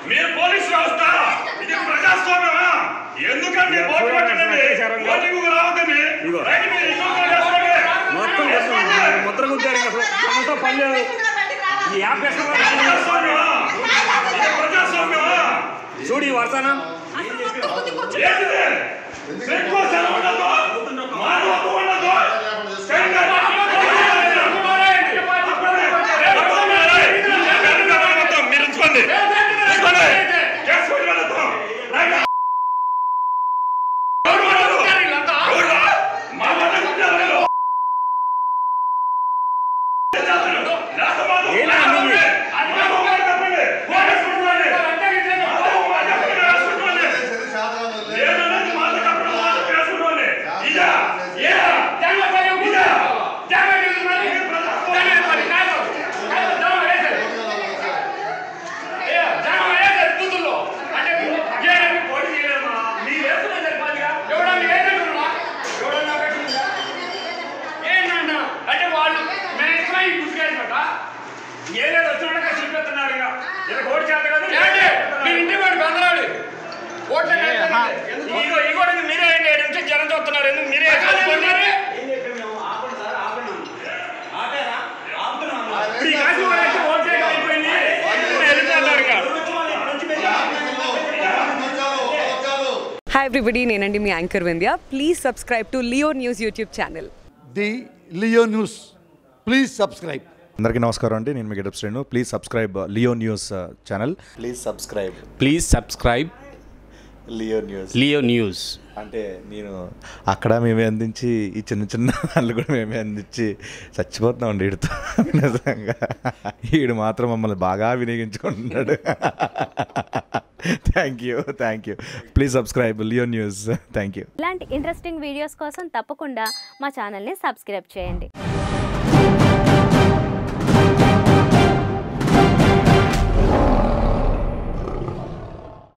మీరు పోలీసు వ్యవస్థ ఇది ప్రజాస్వామ్యమా ఎందుకండి ఇదిగో బోర్డు చూడండి, పెట్టండి కేశారంగా. ఓటింగ్ రావద్దని ఇదిగో. రైట్ మీరు ఇంకొకరు వేసుకోండి. మొత్తం వేసుకోండి. ముద్ర గుద్దారు ఇంకా అసలు అంతా పనిలేదు ఈ యాప్ వేసుకున్నా ప్రజాస్వామ్యమా ఇది ప్రజాస్వామ్యమా చూడు ఈ వర్షాన ఏంటిది ఎక్కువ సెలవు ఉండదు మానవత్వం ఉండదు స్టేట్ మీరు ఉంచుకోండి ఉంచుకోండి కేసు పెట్టి వెళ్ళొద్దాం. రైట్. ఎవరు మాట్లాడు? ఎవరు? మా మాట్లాడుకుంటారు వీళ్ళు. నాకు మాత్రం ఏంటి అన్నీ? మాకు మాట చెప్పండి. కేసు పెట్టుకోండి. మాకు మాట చెప్పండి, కేసు పెట్టుకోండి. లేదన్నది మాట చెప్పండి, మాట కేసు పెట్టుకోండి. ఇదా? ఏ? ఇదా? ఇది ప్రజాస్వామ్యం. అంటే వాళ్ళు మేము ఇష్టమై గుర్తుకెళ్ళినట్ట ఏదేదో వచ్చినట్టుగా చూపిస్తున్నారు ఇంకా ఇలా ఓడి చేత కదా మీ ఇంటి వాడు బెదరాడు ఓట్ల ఇగో ఈ కూడా మీరే ఏంటి ఏడు నుంచి జనం చూస్తున్నారు ఎందుకు మీరే చూసుకోండి. ఇప్పుడు ఈ కాశీ వాడు అయితే ఓట్ చేయడం అయిపోయింది వెళ్ళిపోతున్నారు ఇంకా హాయ్ ఎవ్రీబడి నేనండి మీ anchor Vindhya please subscribe to Leo news YouTube channel the Leo news please subscribe అందరికీ నమస్కారం అండి నేను మీ getup Srinu please subscribe Leo news channel please subscribe please subscribe Leo news Leo news అంటే నేను అక్కడ మేమే అందించి ఈ చిన్న చిన్న వాళ్ళు కూడా మేమే అందించి చచ్చిపోతున్నాం అండి వీడితో నిజంగా వీడు మాత్రం మమ్మల్ని బాగా వినియోగించుకుంటున్నాడు thank you thank you please subscribe Leo news thank you ఇలాంటి ఇంట్రెస్టింగ్ వీడియోస్ కోసం తప్పకుండా మా ఛానల్ని సబ్స్క్రైబ్ చేయండి